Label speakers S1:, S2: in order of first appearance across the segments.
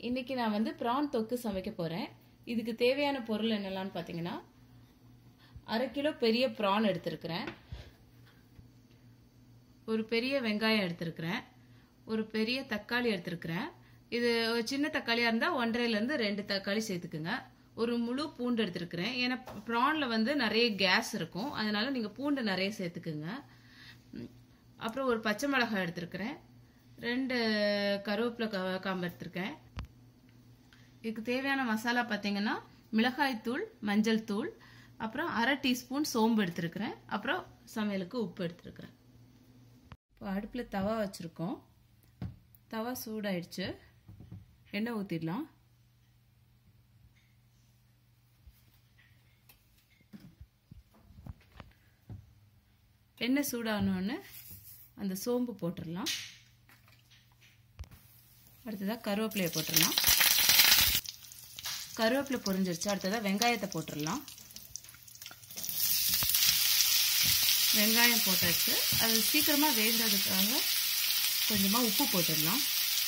S1: இன்னைக்கு நான் வந்து ப்ரான் தொக்கு சமைக்க போகிறேன் இதுக்கு தேவையான பொருள் என்னெல்லாம்னு பார்த்தீங்கன்னா அரை கிலோ பெரிய ப்ரான் எடுத்திருக்கிறேன் ஒரு பெரிய வெங்காயம் எடுத்திருக்கிறேன் ஒரு பெரிய தக்காளி எடுத்திருக்கிறேன் இது ஒரு சின்ன தக்காளியாக இருந்தால் ஒன்றரைலேருந்து ரெண்டு தக்காளி சேர்த்துக்குங்க ஒரு முழு பூண்டு எடுத்திருக்கிறேன் ஏன்னா ப்ரானில் வந்து நிறைய கேஸ் இருக்கும் அதனால நீங்கள் பூண்டு நிறைய சேர்த்துக்குங்க ம், அப்புறம் ஒரு பச்சை மிளகாய் எடுத்திருக்கிறேன் ரெண்டு கருவேப்பிலை க- காம்பு எடுத்திருக்கேன் இதுக்கு தேவையான மசாலா பார்த்தீங்கன்னா மிளகாய்த்தூள் மஞ்சள் தூள் அப்புறம் அரை டீஸ்பூன் சோம்பு எடுத்திருக்கிறேன் அப்புறம் சமையலுக்கு உப்பு எடுத்திருக்கிறேன் இப்போ அடுப்பில் தவா வச்சுருக்கோம் தவா சூடாயிடுச்சு எண்ணெய் ஊற்றிடலாம் எண்ணெய் சூடானோன்னு அந்த சோம்பு போட்டுடலாம் அடுத்ததாக கருவேப்பிலையை போட்டுடலாம் கருவேப்பிலை பொரிஞ்சிருச்சு அடுத்ததாக வெங்காயத்தை போட்டுடலாம் வெங்காயம் போட்டாச்சு அது சீக்கிரமாக வேகிறதுக்காக கொஞ்சமாக உப்பு போட்டுடலாம்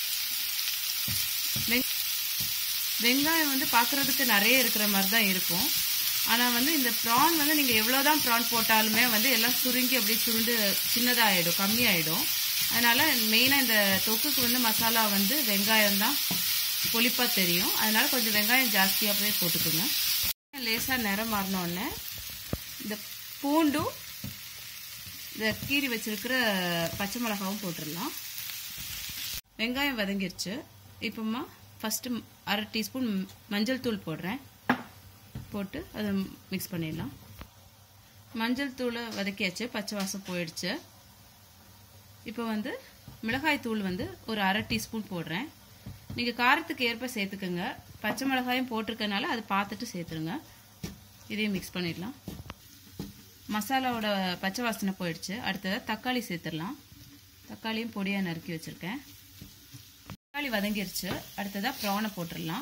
S1: வெங் வெங்காயம் வந்து பார்க்குறதுக்கு நிறைய இருக்கிற மாதிரி தான் இருக்கும் ஆனால் வந்து இந்த ப்ரான் வந்து நீங்கள் எவ்வளோ தான் ப்ரான் போட்டாலுமே வந்து எல்லாம் சுருங்கி அப்படியே சுருண்டு சின்னதாகிடும் கம்மியாயிடும் அதனால் மெயினாக இந்த தொக்குக்கு வந்து மசாலா வந்து வெங்காயம் தான் புளிப்பாக தெரியும் அதனால் கொஞ்சம் வெங்காயம் ஜாஸ்தியாகவே போட்டுக்கோங்க லேசாக நிறம் மாறினோடனே இந்த பூண்டும் இந்த கீரி வச்சிருக்கிற பச்சை மிளகாவும் போட்டுடலாம் வெங்காயம் வதங்கிருச்சு இப்போமா ஃபஸ்ட்டு அரை டீஸ்பூன் மஞ்சள் தூள் போடுறேன் போட்டு அதை மிக்ஸ் பண்ணிடலாம் மஞ்சள் தூளை வதக்கியாச்சு பச்சை வாசம் போயிடுச்சு இப்போ வந்து மிளகாய் தூள் வந்து ஒரு அரை டீஸ்பூன் போடுறேன் நீங்கள் காரத்துக்கு ஏற்ப சேர்த்துக்கோங்க பச்சை மிளகாயும் போட்டிருக்கனால அது பார்த்துட்டு சேர்த்துருங்க இதையும் மிக்ஸ் பண்ணிடலாம் மசாலாவோட பச்சை வாசனை போயிடுச்சு அடுத்ததாக தக்காளி சேர்த்துடலாம் தக்காளியும் பொடியாக நறுக்கி வச்சுருக்கேன் தக்காளி வதங்கிருச்சு அடுத்ததாக ப்ரானை போட்டுடலாம்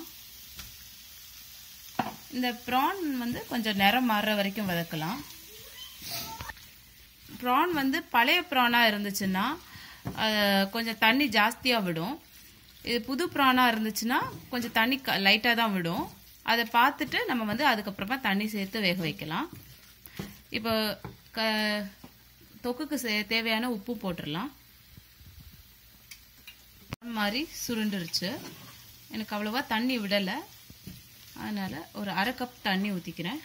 S1: இந்த ப்ரான் வந்து கொஞ்சம் நிறம் மாறுற வரைக்கும் வதக்கலாம் ப்ரான் வந்து பழைய ப்ரானாக இருந்துச்சுன்னா அஹ், கொஞ்சம் தண்ணி ஜாஸ்தியாக விடும் இது புது ப்ரானாக இருந்துச்சுன்னா கொஞ்சம் தண்ணி லைட்டாக தான் விடும் அதை பார்த்துட்டு நம்ம வந்து அதுக்கப்புறமா தண்ணி சேர்த்து வேக வைக்கலாம் இப்போ க தொக்குக்கு சே- தேவையான உப்பு போட்டுடலாம் மாதிரி சுருண்டுருச்சு எனக்கு அவ்வளோவா தண்ணி விடலை அதனால் ஒரு அரை கப் தண்ணி ஊற்றிக்கிறேன்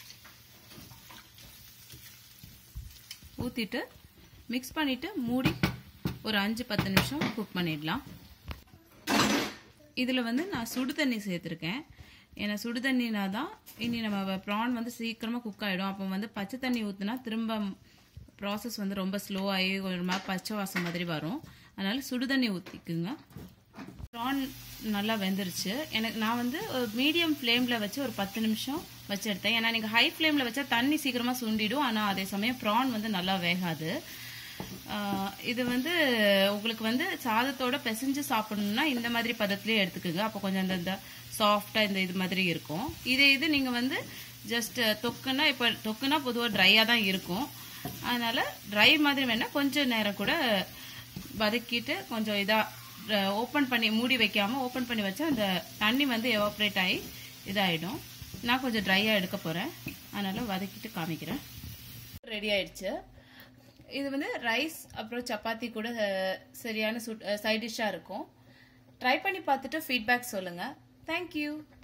S1: ஊற்றிட்டு மிக்ஸ் பண்ணிவிட்டு மூடி ஒரு அஞ்சு பத்து நிமிஷம் குக் பண்ணிடலாம் இதில் வந்து நான் சுடு தண்ணி சேர்த்துருக்கேன் ஏன்னா சுடு தண்ணினா தான் இனி நம்ம ப்ரான் வந்து சீக்கிரமாக குக் ஆகிடும் அப்போ வந்து பச்சை தண்ணி ஊற்றினா திரும்ப ப்ராசஸ் வந்து ரொம்ப ஸ்லோ ஆகி ஒரு மாதிரி பச்சை வாசம் மாதிரி வரும் அதனால் சுடு தண்ணி ஊற்றிக்குங்க ப்ரான் நல்லா வெந்துருச்சு எனக்கு நான் வந்து மீடியம் ஃப்ளேமில் வச்சு ஒரு பத்து நிமிஷம் வச்சு எடுத்தேன் ஏன்னா நீங்கள் ஹை ஃப்ளேமில் வச்சா தண்ணி சீக்கிரமாக சுண்டிடும் ஆனால் அதே சமயம் ப்ரான் வந்து நல்லா வேகாது ஆஹ் இது வந்து உங்களுக்கு வந்து சாதத்தோட பிசைஞ்சு சாப்பிடணும்னா இந்த மாதிரி பதத்துலேயே எடுத்துக்கோங்க அப்போ கொஞ்சம் அந்த இந்த சாஃப்டாக இந்த இது மாதிரி இருக்கும் இதே இது நீங்கள் வந்து ஜஸ்ட் தொக்குன்னா இப்போ தொக்குனா பொதுவாக ட்ரையாக தான் இருக்கும் அதனால் ட்ரை மாதிரி வேணால் கொஞ்சம் நேரம் கூட வதக்கிட்டு கொஞ்சம் இதாக ஓப்பன் பண்ணி மூடி வைக்காமல் ஓப்பன் பண்ணி வச்சா அந்த தண்ணி வந்து எவாப்ரேட் ஆகி இதாகிடும் நான் கொஞ்சம் ட்ரையாக எடுக்க போகிறேன் அதனால் வதக்கிட்டு காமிக்கிறேன் ரெடி ஆயிடுச்சு இது வந்து ரைஸ் அப்புறம் சப்பாத்தி கூட அஹ், சரியான சைட் டிஷ்ஷாக இருக்கும் ட்ரை பண்ணி பார்த்துட்டு ஃபீட்பேக் சொல்லுங்கள் தேங்க்யூ